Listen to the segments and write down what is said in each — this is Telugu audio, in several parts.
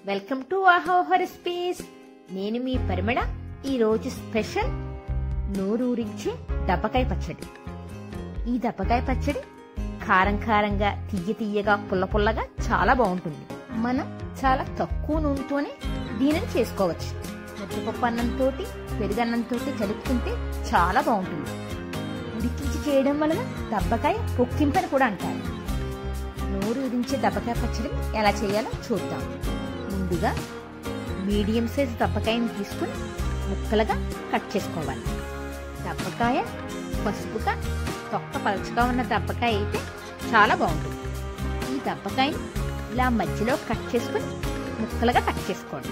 వెల్కమ్ టు ఆహోహ రెసిపీస్ నేను మీ పరిమళ ఈ రోజు స్పెషల్ నోరూరించే దబ్బకాయ పచ్చడి ఈ దబ్బకాయ పచ్చడి కారం కారంగా తీయ తీయగా పుల్ల పుల్లగా చాలా బాగుంటుంది మనం చాలా తక్కువ నూనెతోనే దీనిని చేసుకోవచ్చు ముద్దపప్పు అన్నంతో పెరుగన్నంతో కలుపుకుంటే చాలా బాగుంటుంది ఉడికించి చేయడం వలన దబ్బకాయ పొక్కింపని కూడా అంటారు నోరు ఉరించే దబ్బకాయ పచ్చడి ఎలా చేయాలో చూద్దాం ముందుగా మీడియం సైజ్ దబ్బకాయని తీసుకుని ముక్కలుగా కట్ చేసుకోవాలి దబ్బకాయ పసుపుగా తొక్క పలచగా ఉన్న దబ్బకాయ అయితే చాలా బాగుంటుంది ఈ దబ్బకాయని ఇలా మధ్యలో కట్ చేసుకుని ముక్కలుగా కట్ చేసుకోండి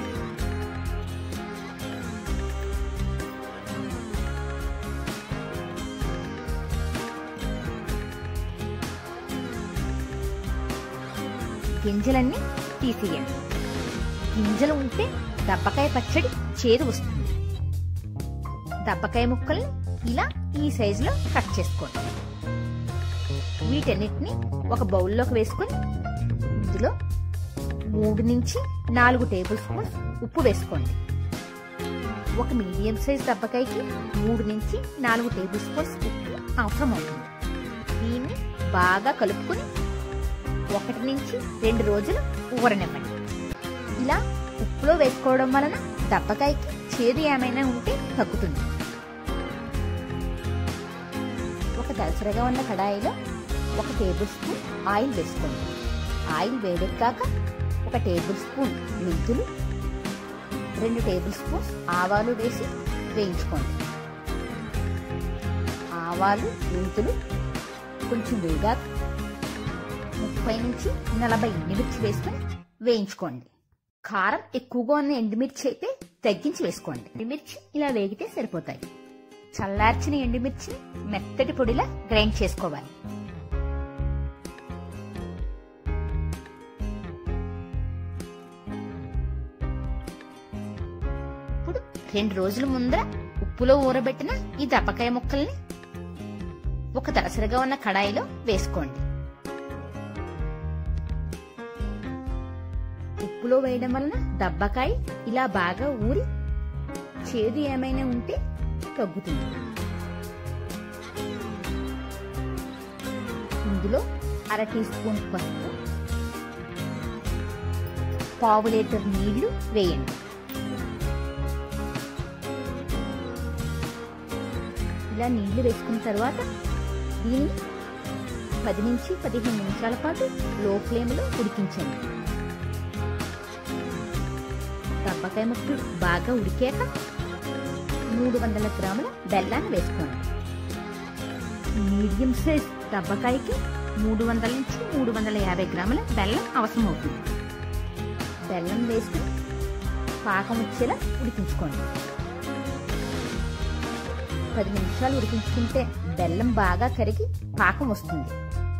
గింజలన్నీ తీసేయండి గింజలు ఉంటే దబ్బకాయ పచ్చడి చేదు వస్తుంది దబ్బకాయ ముక్కల్ని ఇలా ఈ సైజులో కట్ చేసుకోండి వీటన్నిటిని ఒక బౌల్లోకి వేసుకొని ఇందులో మూడు నుంచి నాలుగు టేబుల్ స్పూన్స్ ఉప్పు వేసుకోండి ఒక మీడియం సైజ్ దబ్బకాయకి మూడు నుంచి నాలుగు టేబుల్ స్పూన్స్ ఉప్పు అవసరం అవుతుంది దీన్ని బాగా కలుపుకొని ఒకటి నుంచి రెండు రోజులు ఊరనివ్వండి ఇలా ఉప్పులో వేసుకోవడం వలన దబ్బకాయకి చేదు ఏమైనా ఉంటే తగ్గుతుంది ఒక దలసరగా ఉన్న కడాయిలో ఒక టేబుల్ స్పూన్ ఆయిల్ వేసుకోండి ఆయిల్ వేడెక్కాక ఒక టేబుల్ స్పూన్ మెంతులు రెండు టేబుల్ స్పూన్స్ ఆవాలు వేసి వేయించుకోండి ఆవాలు మెంతులు కొంచెం వేగాక ముప్పై నుంచి నలభై ఎండుమిర్చి వేసుకుని వేయించుకోండి కారం ఎక్కువగా ఉన్న ఎండుమిర్చి అయితే తగ్గించి వేసుకోండి ఎండుమిర్చి ఇలా వేగితే సరిపోతాయి చల్లార్చిన ఎండుమిర్చిని మెత్తటి పొడిలా గ్రైండ్ చేసుకోవాలి ఇప్పుడు రెండు రోజుల ముందర ఉప్పులో ఊరబెట్టిన ఈ దప్పకాయ ముక్కల్ని ఒక దలసరిగా ఉన్న కడాయిలో వేసుకోండి ఉప్పులో వేయడం వలన దబ్బకాయ ఇలా బాగా ఊరి చేదు ఏమైనా ఉంటే తగ్గుతుంది ఇందులో అర టీ స్పూన్ పసుపు పావు లీటర్ నీళ్లు వేయండి ఇలా నీళ్లు వేసుకున్న తర్వాత దీన్ని పది నుంచి పదిహేను నిమిషాల పాటు లో ఫ్లేమ్లో ఉడికించండి దబ్బకాయ ముక్కలు బాగా ఉడికాక మూడు వందల గ్రాముల బెల్లాన్ని వేసుకోండి మీడియం సైజ్ దబ్బకాయకి మూడు వందల నుంచి మూడు వందల యాభై గ్రాముల బెల్లం అవసరం అవుతుంది బెల్లం వేసుకుని పాకం వచ్చేలా ఉడికించుకోండి పది నిమిషాలు ఉడికించుకుంటే బెల్లం బాగా కరిగి పాకం వస్తుంది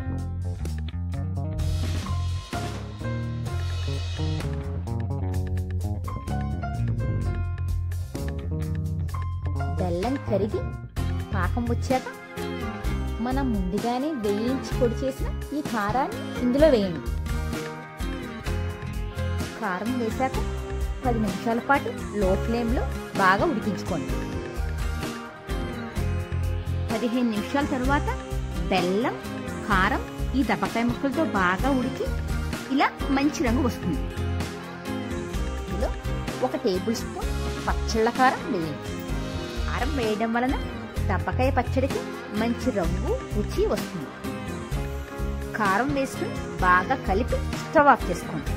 బెల్లం కరిగి పాకం వచ్చాక మనం ముందుగానే వేయించి పొడి చేసిన ఈ కారాన్ని ఇందులో వేయండి కారం వేశాక పది నిమిషాల పాటు లో ఫ్లేమ్లో బాగా ఉడికించుకోండి పదిహేను నిమిషాల తర్వాత బెల్లం కారం ఈ దప్పకాయ ముక్కలతో బాగా ఉడికి ఇలా మంచి రంగు వస్తుంది ఇందులో ఒక టేబుల్ స్పూన్ పచ్చళ్ళ కారం వేయండి కారం వేయడం వలన దప్పకాయ పచ్చడికి మంచి రంగు రుచి వస్తుంది కారం వేసుకుని బాగా కలిపి స్టవ్ ఆఫ్ చేసుకోండి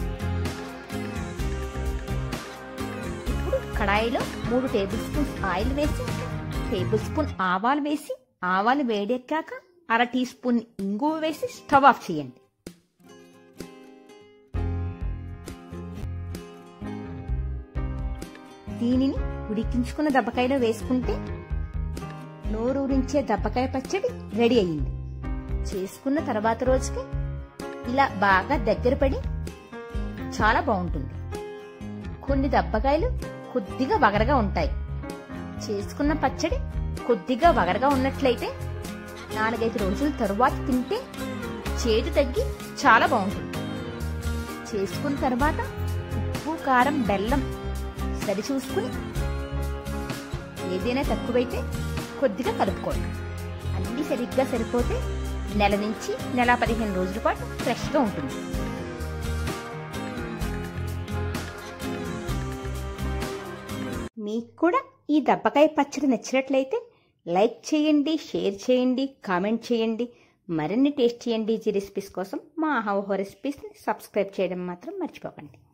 ఇప్పుడు కడాయిలో మూడు టేబుల్ స్పూన్స్ ఆయిల్ వేసి టేబుల్ స్పూన్ ఆవాలు వేసి ఆవాలు వేడెక్కాక అర టీ స్పూన్ ఇంగువ వేసి స్టవ్ ఆఫ్ చేయండి దీనిని ఉడికించుకున్న దబ్బకాయలో వేసుకుంటే నోరూరించే దబ్బకాయ పచ్చడి రెడీ అయ్యింది చేసుకున్న తర్వాత రోజుకి ఇలా బాగా దగ్గర పడి చాలా బాగుంటుంది కొన్ని దబ్బకాయలు కొద్దిగా వగరగా ఉంటాయి చేసుకున్న పచ్చడి కొద్దిగా వగరగా ఉన్నట్లయితే నాలుగైదు రోజుల తరువాత తింటే చేదు తగ్గి చాలా బాగుంటుంది చేసుకున్న తర్వాత ఉప్పు కారం బెల్లం సరి చూసుకుని ఏదైనా తక్కువైతే కొద్దిగా కలుపుకోండి అన్నీ సరిగ్గా సరిపోతే నెల నుంచి నెల పదిహేను రోజుల పాటు ఫ్రెష్గా ఉంటుంది మీకు కూడా ఈ దబ్బకాయ పచ్చడి నచ్చినట్లయితే లైక్ చేయండి షేర్ చేయండి కామెంట్ చేయండి మరిన్ని టేస్ట్ చేయండి ఈ రెసిపీస్ కోసం మా హౌహో రెసిపీస్ని సబ్స్క్రైబ్ చేయడం మాత్రం మర్చిపోకండి